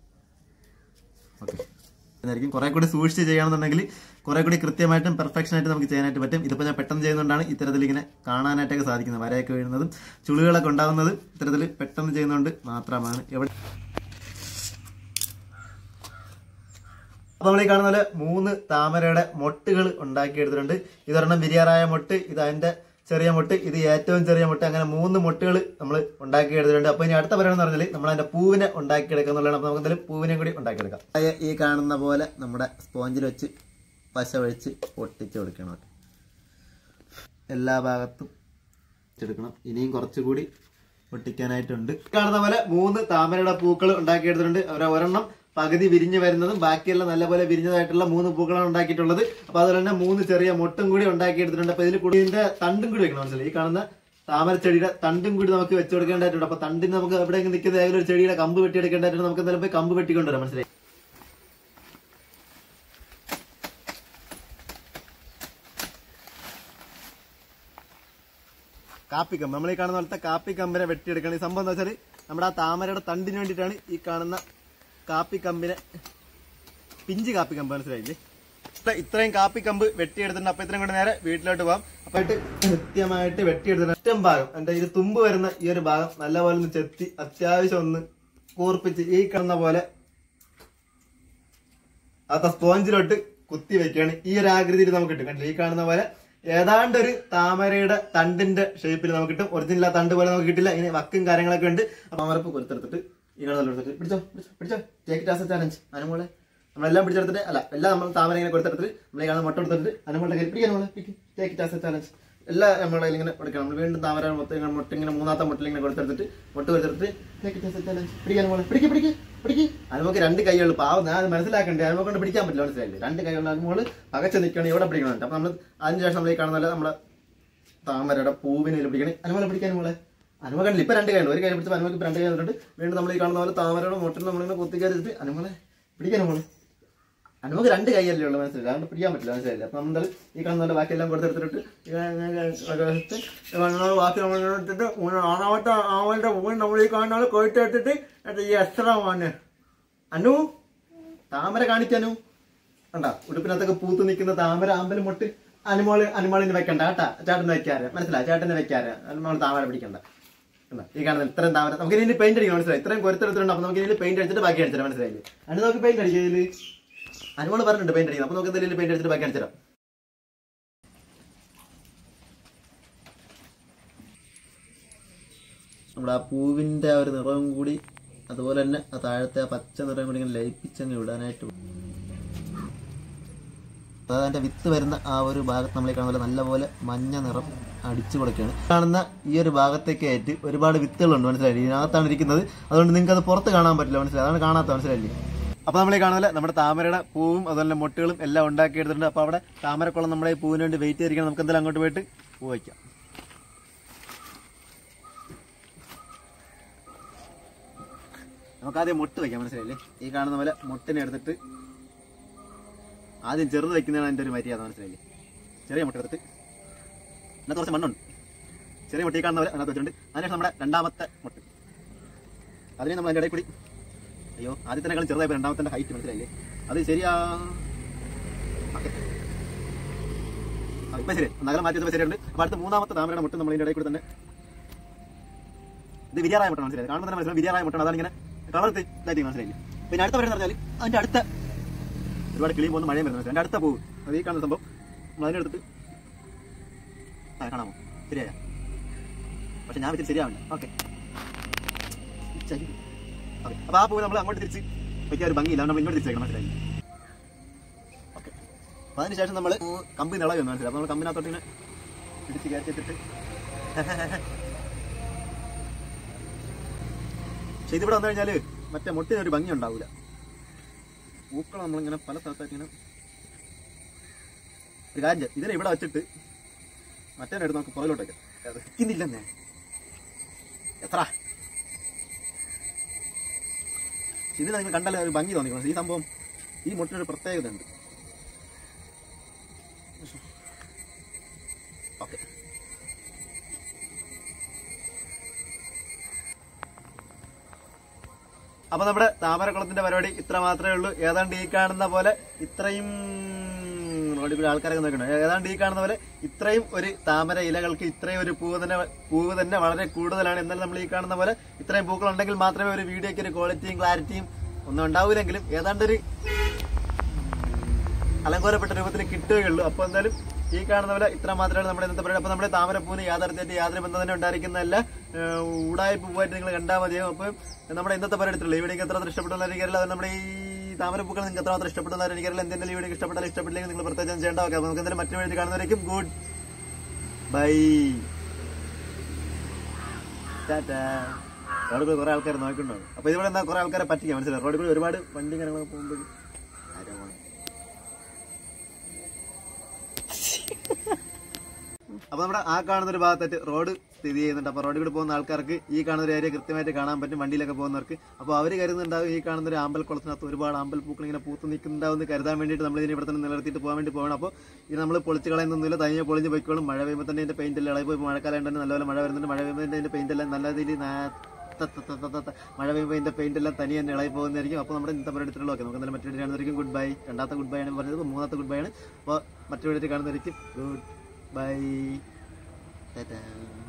[SPEAKER 1] ഓക്കെ എന്നായിരിക്കും കുറെ കൂടി സൂക്ഷിച്ച് ചെയ്യുകയാണെന്നുണ്ടെങ്കിൽ കുറെ കൂടി കൃത്യമായിട്ടും പെർഫെക്ഷൻ ആയിട്ട് നമുക്ക് ചെയ്യാനായിട്ട് പറ്റും ഇതിപ്പോൾ ഞാൻ പെട്ടെന്ന് ചെയ്യുന്നതുകൊണ്ടാണ് ഇത്തരത്തിൽ ഇങ്ങനെ കാണാനായിട്ടൊക്കെ സാധിക്കുന്നത് വരയൊക്കെ വീഴുന്നതും ചുളികളൊക്കെ ഉണ്ടാകുന്നത് ഇത്തരത്തിൽ പെട്ടെന്ന് ചെയ്യുന്നതുകൊണ്ട് മാത്രമാണ് എവിടെ അപ്പൊ നമ്മൾ ഈ കാണുന്ന പോലെ മൂന്ന് താമരയുടെ മൊട്ടുകൾ ഉണ്ടാക്കിയെടുത്തിട്ടുണ്ട് ഇതൊരെണ്ണം ബിരിയാറായ മൊട്ട് ഇത് അതിന്റെ ചെറിയ മൊട്ട് ഇത് ഏറ്റവും ചെറിയ മൊട്ട് അങ്ങനെ മൂന്ന് മൊട്ടുകൾ നമ്മൾ ഉണ്ടാക്കിയെടുത്തിട്ടുണ്ട് അപ്പൊ ഇനി അടുത്ത പറയണമെന്ന് പറഞ്ഞാൽ നമ്മൾ അതിന്റെ പൂവിനെ ഉണ്ടാക്കിയെടുക്കുക എന്നുള്ളതാണ് അപ്പൊ നമുക്ക് എന്തായാലും പൂവിനെ കൂടി ഉണ്ടാക്കിയെടുക്കാം അതായത് ഈ കാണുന്ന പോലെ നമ്മുടെ സ്പോഞ്ചിൽ വെച്ച് പശ ഒഴിച്ച് ഒട്ടിച്ച് കൊടുക്കണം എല്ലാ ഭാഗത്തും എടുക്കണം ഇനിയും കുറച്ചുകൂടി ഒട്ടിക്കാനായിട്ടുണ്ട് കാണുന്ന പോലെ മൂന്ന് താമരയുടെ പൂക്കൾ ഉണ്ടാക്കിയെടുത്തിട്ടുണ്ട് ഒരു ഒരെണ്ണം പകുതി വിരിഞ്ഞു വരുന്നതും ബാക്കിയെല്ലാം നല്ലപോലെ വിരിഞ്ഞതായിട്ടുള്ള മൂന്ന് പൂക്കളാണ് ഉണ്ടാക്കിയിട്ടുള്ളത് അപ്പൊ അതുപോലെ തന്നെ മൂന്ന് ചെറിയ മുട്ടും കൂടി ഉണ്ടാക്കിയെടുത്തിട്ടുണ്ട് അപ്പൊ ഇതിൽ കൂടി ഇതിന്റെ തണ്ടും കൂടി വെക്കണം മനസ്സിലായി ഈ കാണുന്ന താമരച്ചെടിയുടെ തണ്ടും കൂടി നമുക്ക് വെച്ചു കൊടുക്കേണ്ടതായിട്ടുണ്ട് അപ്പൊ തണ്ടിന് നമുക്ക് എവിടെയെങ്കിലും നിൽക്കുന്ന ഏതെങ്കിലും ഒരു ചെടിയുടെ കമ്പ് വെട്ടിയെടുക്കേണ്ടതായിട്ട് നമുക്ക് എന്തായാലും പോയി കമ്പ് വെട്ടിക്കൊണ്ടുവരാം മനസ്സിലായി കാപ്പിക്കമ്പ് നമ്മൾ ഈ കാണുന്ന പോലത്തെ കാപ്പിക്കമ്പിനെ വെട്ടിയെടുക്കണം ഈ സംഭവം എന്താ വെച്ചാൽ നമ്മുടെ ആ താമരയുടെ തണ്ടിന് വേണ്ടിയിട്ടാണ് ഈ കാണുന്ന കാപ്പിക്കമ്പിനെ പിഞ്ച് കാപ്പിക്കമ്പ് മനസ്സിലായില്ലേ ഇത്ര- ഇത്രയും കാപ്പിക്കമ്പ് വെട്ടിയെടുത്തിട്ടുണ്ട് അപ്പൊ ഇത്രയും കൊണ്ട് നേരെ വീട്ടിലോട്ട് പോകാം അപ്പൊ ആയിട്ട് കൃത്യമായിട്ട് വെട്ടിയെടുത്തിട്ട് അറ്റം ഭാഗം എന്താ ഇത് തുമ്പ് വരുന്ന ഈ ഒരു ഭാഗം നല്ലപോലെ ഒന്ന് ചെത്തി അത്യാവശ്യം ഒന്ന് കൂർപ്പിച്ച് ഈ കാണുന്ന പോലെ അത്ത സ്പോഞ്ചിലോട്ട് കുത്തി വെക്കുകയാണ് ഈ ഒരു ആകൃതിയിൽ നമുക്ക് കിട്ടും കണ്ടില്ലേ ഈ കാണുന്ന പോലെ ഏതാണ്ട് ഒരു താമരയുടെ തണ്ടിന്റെ ഷേപ്പിൽ നമുക്ക് കിട്ടും ഒറിജിനൽ ആ തണ്ട് പോലെ നമുക്ക് കിട്ടില്ല ഇനി വക്കും കാര്യങ്ങളൊക്കെ ഉണ്ട് അപ്പൊ അമരപ്പ് കൊടുത്തെടുത്തിട്ട് ഈ കാണുന്ന എടുത്തിട്ട് പിടിച്ചോ പിടിച്ചോ പിടിച്ചോ ടേക്ക് ടാസ് ചാലഞ്ച് അനുമോളെ നമ്മളെല്ലാം പിടിച്ചെടുത്തിട്ട് അല്ല എല്ലാം നമ്മൾ താമര ഇങ്ങനെ കൊടുത്തെടുത്തിട്ട് നമ്മൾ ഈ കാണുന്ന മുട്ട എടുത്തിട്ട് അനുമോളുടെ കയ്യിൽ പിടിക്കാൻ നമ്മളെ ടേക്ക് ടാസ് ചാലഞ്ച് എല്ലാം നമ്മളെ ഇങ്ങനെ കൊടുക്കണം നമ്മൾ വീണ്ടും താമര മൊത്തം ഇങ്ങനെ മുട്ട ഇങ്ങനെ മൂന്നാമത്തെ മുട്ടിൽ ഇങ്ങനെ കൊടുത്തെടുത്തിട്ട് മുട്ട കൊടുത്തെടുത്തിട്ട് ടേക്ക് ടാസ് ചാലഞ്ച് പിടിക്കാൻ നമ്മളെ പിടിക്ക് പിടിക്ക് പിടിക്ക് അനുമോക്ക് രണ്ട് കൈകൾ പാവം ഞാൻ അത് മനസ്സിലാക്കണ്ടേ അനുമോ കൊണ്ട് പിടിക്കാൻ പറ്റില്ല മനസ്സിലായില്ലേ രണ്ട് കൈകളുള്ള അനുമോള് പകച്ച് നിൽക്കണം ഇവിടെ പിടിക്കണം അപ്പൊ നമ്മൾ അതിനുശേഷം നമ്മൾ ഈ കാണുന്ന നമ്മളെ താമരയുടെ പൂവിനെ ഇതിൽ പിടിക്കണേ അനുമോളെ പിടിക്കാൻ നമ്മളെ അനുമ കണ്ടില്ല ഇപ്പൊ രണ്ട് കൈയുണ്ട് ഒരു കൈ പിടിച്ചപ്പോൾ അനുമക്ക് ഇപ്പൊ രണ്ട് കൈ വന്നിട്ടുണ്ട് വീണ്ടും നമ്മൾ ഈ കാണുന്ന പോലെ താമരയുടെ മുട്ടിൽ നമ്മളിങ്ങനെ കുത്തിക്കരുതിട്ട് അനുമോളെ പിടിക്കാൻ നമ്മളെ അനുമക്ക് രണ്ട് കൈയല്ലേ ഉള്ളൂ മനസ്സിലായി അതുകൊണ്ട് പിടിക്കാൻ പറ്റില്ല മനസ്സിലായില്ല അപ്പൊ നമ്മൾ ഈ കാണുന്ന പോലെ ബാക്കിയെല്ലാം കൊടുത്തെടുത്തിട്ട് ബാക്കി നമ്മൾ എടുത്തിട്ട് മൂന്ന് ആറാമത്തെ ആവലിന്റെ പൂവിൻ നമ്മൾ ഈ കാണുന്ന പോലെ കൊഴുത്തെടുത്തിട്ട് എന്നിട്ട് ഈ എക്സ്ട്രാമാണ് അനു താമര കാണിക്കാനു കണ്ടാ ഉടുപ്പിനകത്തൊക്കെ പൂത്ത് നിൽക്കുന്ന താമര ആമ്പലും മുട്ട് അനുമോള് അനുമോളിന് വെക്കണ്ട കേട്ടാ ചേട്ടന് വെക്കാറ് മനസ്സിലായി ചേട്ടന് വെക്കാറ് അനുമോൾ താമര പിടിക്കണ്ട കണ്ടാ? ഈ കാണുന്ന ഇത്രയും താമര നമുക്ക് ഇനി പെയിന്റ് അടിക്കണം മനസ്സിലായി ഇത്രയും കൊരുത്തെടുത്തിട്ടുണ്ട് അപ്പൊ നമുക്ക് ഇതിൽ പെയിന്റ് അടിച്ചിട്ട് ബാക്കി അടിച്ചിട്ട് മനസ്സിലായില്ലേ അനു നമുക്ക് പെയിന്റ് അടിക്കുക ഇതില് അനുമോള് പറഞ്ഞിട്ടുണ്ട് പെയിന്റ് അടിക്കണം അപ്പൊ നമുക്ക് എന്തെങ്കിലും പെയിന്റ് അടിച്ചിട്ട് ബാക്കി അടിച്ചിടാം നമ്മുടെ ആ പൂവിന്റെ ആ ഒരു നിറവും കൂടി അതുപോലെ തന്നെ ആ താഴത്തെ ആ പച്ച നിറം കൂടി ഇങ്ങനെ ലയിപ്പിച്ചങ്ങ് വിടാനായിട്ട് അതായത് അതിന്റെ വിത്ത് വരുന്ന ആ ഒരു ഭാഗത്ത് നമ്മൾ ഈ കാണുന്ന പോലെ നല്ലപോലെ മഞ്ഞ നിറം അടിച്ചു കൊടുക്കുകയാണ് കാണുന്ന ഈ ഒരു ഭാഗത്തേക്ക് ആയിട്ട് ഒരുപാട് വിത്തുകളുണ്ട് മനസ്സിലായി ഇതിനകത്താണ് ഇരിക്കുന്നത് അതുകൊണ്ട് നിങ്ങൾക്ക് അത് പുറത്ത് കാണാൻ പറ്റില്ല മനസ്സിലായി അതാണ് കാണാത്ത മനസ്സിലായില്ലേ അപ്പൊ നമ്മൾ ഈ കാണുന്നില്ല നമ്മുടെ താമരയുടെ പൂവും അതുപോലെ തന്നെ മുട്ടുകളും എല്ലാം ഉണ്ടാക്കിയെടുത്തിട്ടുണ്ട് അപ്പൊ അവിടെ താമരക്കുളം നമ്മുടെ ഈ പൂവിന് വേണ്ടി വെയിറ്റ് ചെയ്തിരിക്കണം നമുക്ക് എന്തായാലും അങ്ങോട്ട് പോയിട്ട് പൂ വയ്ക്കാം നമുക്ക് ആദ്യം മുട്ട് വയ്ക്കാം മനസ്സിലായില്ലേ ഈ കാണുന്ന പോലെ മുട്ടിനെ എടുത്തിട്ട് ആദ്യം ചെറുത് വെക്കുന്നതാണ് എൻ്റെ ഒരു മര്യാദ മനസ്സിലായില്ലേ ചെറിയ മുട്ട എടുത്തിട്ട് അതിനകത്ത് കുറച്ച് മണ്ണുണ്ട് ചെറിയ മുട്ട ഈ കാണുന്ന പോലെ അതിനകത്ത് വെച്ചിട്ടുണ്ട് അതിനുശേഷം നമ്മുടെ രണ്ടാമത്തെ മുട്ട് അതിനെ നമ്മൾ അതിൻ്റെ ഇടയിൽ കൂടി അയ്യോ ആദ്യത്തിനേക്കാളും ചെറുതായി രണ്ടാമത്തെ ഹൈറ്റ് മനസ്സിലായില്ലേ അത് ശരിയാ ഓക്കെ ഇപ്പം ശരി നഗരം മാറ്റി വെച്ചപ്പോൾ ശരിയുണ്ട് അപ്പോൾ അടുത്ത മൂന്നാമത്തെ താമരയുടെ മുട്ട് നമ്മൾ ഇതിൻ്റെ ഇടയിൽ കൂടി തന്നെ ഇത് വിരിയാറായ മുട്ടാണ് മനസ്സിലായി കാണുമ്പോൾ തന്നെ മനസ്സിലായി വിരിയാറായ മുട്ടാണ് അതാണ് ഇങ്ങനെ കളർത്ത് ഇതായിട്ട് മനസ്സിലായില്ലേ പിന്നെ അടുത്ത പറയുന്നത് പറഞ്ഞാൽ അതിൻ്റെ അടുത്ത ഒരുപാട് കിളിയും പോകുന്ന മഴയും വരുന്നത് എൻ്റെ അടുത്ത പോകും അത് ഈ കാണുന്ന സംഭവം നമ്മൾ അതിനെടുത്തിട്ട് ആ കാണാമോ ശരിയായ പക്ഷെ ഞാൻ വെച്ചിട്ട് ശരിയാവില്ല ഓക്കെ ഓക്കെ അപ്പോൾ ആ പൂവ് നമ്മൾ അങ്ങോട്ട് തിരിച്ച് വയ്ക്കാൻ ഒരു ഭംഗിയില്ല നമ്മൾ ഇങ്ങോട്ട് തിരിച്ചേക്കണം മനസ്സിലായി ഓക്കെ അപ്പോൾ അതിനുശേഷം നമ്മൾ കമ്പി നിളവി വന്നു മനസ്സിലായി അപ്പോൾ നമ്മൾ കമ്പിനകത്തോട്ട് ഇങ്ങനെ ഇടിച്ച് കയറ്റിട്ടിട്ട് പക്ഷെ ഇതിവിടെ വന്നു കഴിഞ്ഞാൽ മറ്റേ മുട്ടിന് ഒരു ഭംഗി ഉണ്ടാവില്ല പൂക്കൾ നമ്മളിങ്ങനെ പല സ്ഥലത്തായിട്ട് ഇങ്ങനെ ഒരു കാര്യം ചെയ്യാം. ഇതിനെ ഇവിടെ വെച്ചിട്ട് മറ്റേ എടുത്ത് നമുക്ക് പുറകിലോട്ട് വെക്കാം അത് ഇരിക്കുന്നില്ലെന്നേ എത്ര ഇതിൽ നിങ്ങൾ കണ്ടാലേ ഒരു ഭംഗി തോന്നിക്കണം ഈ സംഭവം ഈ മുട്ടിനൊരു പ്രത്യേകത ഉണ്ട് ഓക്കെ അപ്പൊ നമ്മുടെ താമരക്കുളത്തിന്റെ പരിപാടി ഇത്ര മാത്രമേ ഉള്ളൂ ഏതാണ്ട് ഈ കാണുന്ന പോലെ ഇത്രയും റോഡിൽ കൂടി ആൾക്കാരൊക്കെ നോക്കണം ഏതാണ്ട് ഈ കാണുന്ന പോലെ ഇത്രയും ഒരു താമര ഇലകൾക്ക് ഇത്രയും ഒരു പൂവ് തന്നെ പൂവ് തന്നെ വളരെ കൂടുതലാണ് എന്നാൽ നമ്മൾ ഈ കാണുന്ന പോലെ ഇത്രയും പൂക്കൾ ഉണ്ടെങ്കിൽ മാത്രമേ ഒരു വീഡിയോയ്ക്ക് ഒരു ക്വാളിറ്റിയും ക്ലാരിറ്റിയും ഒന്നും ഉണ്ടാവില്ലെങ്കിലും ഏതാണ്ട് ഒരു അലങ്കോലപ്പെട്ട രൂപത്തിൽ കിട്ടുകയുള്ളൂ അപ്പോൾ എന്തായാലും ഈ കാണുന്ന പോലെ ഇത്ര മാത്രമാണ് നമ്മുടെ ഇന്നത്തെ പരിപാടി അപ്പോൾ നമ്മുടെ താമരപ്പൂവിന് യാഥാർത്ഥ്യമായിട്ട് യാതൊരു ബന്ധം തന്നെ ഉണ്ടായിരിക്കുന്നതല്ല ഏഹ് ഉടായ്പ പൂവായിട്ട് നിങ്ങൾ കണ്ടാൽ മതിയാവും അപ്പം നമ്മുടെ ഇന്നത്തെ പരിപാടി ഇത്രയുള്ളൂ ഈ വീഡിയോ എത്ര ഇഷ്ടപ്പെട്ടെന്ന് എനിക്കറിയില്ല അത് നമ്മുടെ ഈ താമരപ്പൂക്കൾ നിങ്ങൾക്ക് എത്രമാത്രം ഇഷ്ടപ്പെടുന്ന എനിക്കറിയില്ല എന്തെങ്കിലും ഈ വീഡിയോ ഇഷ്ടപ്പെട്ടാൽ ഇഷ്ടപ്പെട്ടില്ലെങ്കിൽ നിങ്ങൾ പ്രത്യേകം ചെയ്യേണ്ട ഓക്കെ അപ്പോൾ നമുക്ക് എന്തായാലും മറ്റു വീഡിയോ കാണുന്നവരേക്കും ഗുഡ് ബൈ ടാറ്റാ റോഡിൽ കൂടി കുറെ ആൾക്കാർ നോക്കിണ്ടാവും അപ്പൊ ഇതിവിടെ എന്താ കുറെ ആൾക്കാരെ പറ്റിക്കാം മനസ്സിലായി റോഡിൽ കൂടി ഒരുപാട് വണ്ടി കാര്യങ്ങളൊക്കെ പോകുമ്പോൾ ആരോ അപ്പൊ നമ്മുടെ ആ കാണുന്ന ഒരു ഭാഗത്തായിട്ട് റോഡ് സ്ഥിതി ചെയ്യുന്നുണ്ട് അപ്പൊ റോഡിൽ കൂടി പോകുന്ന ആൾക്കാർക്ക് ഈ കാണുന്ന ഒരു ഏരിയ കൃത്യമായിട്ട് കാണാൻ പറ്റും വണ്ടിയിലൊക്കെ പോകുന്നവർക്ക് അപ്പൊ അവർ കരുതുന്നുണ്ടാവും ഈ കാണുന്ന ഒരു ആമ്പൽ കുളത്തിനകത്ത് ഒരുപാട് ആമ്പൽ പൂക്കൾ ഇങ്ങനെ പൂത്ത് നിൽക്കുന്നുണ്ടാവും എന്ന് കരുതാൻ വേണ്ടിയിട്ട് നമ്മൾ ഇതിനെ ഇവിടെ തന്നെ നിലനിർത്തിയിട്ട് പോകാൻ വേണ്ടി പോകണം അപ്പോൾ ഇത് നമ്മൾ പൊളിച്ച് കളയുന്നൊന്നുമില്ല തനിയെ പൊളിഞ്ഞ് പോയിക്കോളും മഴ പെയ്യുമ്പോൾ തന്നെ ഇതിന്റെ പെയിന്റ് എല്ലാം ഇളകി പോയി മഴക്കാലം തന്നെ നല്ലപോലെ മഴ വരുന്നുണ്ട് മഴ പെയ്യുമ്പോൾ ഇതിന്റെ പെയിന്റ് എല്ലാം നല്ല രീതിയിൽ നാ- ത- ത- ത- ത- ത- മഴ പെയ്യുമ്പോൾ ഇതിന്റെ പെയിന്റ് എല്ലാം തനിയെ തന്നെ ഇളകി പോകുന്നതായിരിക്കും അപ്പോൾ നമ്മുടെ ഇന്നത്തെ പരിപാടി ഓക്കെ നമുക്ക് എന്തായാലും മറ്റൊരു കാണുന്നതായിരിക്കും ഗുഡ് ബൈ രണ്ടാമത്തെ ഗുഡ് ബൈ ആണ് പറഞ്ഞത് ഇപ്പൊ മൂന്നാമത്തെ ഗുഡ് ബൈ ആണ് അപ്പോൾ മറ്റൊരു കാണുന്നതായിരിക്കും ഗുഡ് ബൈ ടാറ്റാ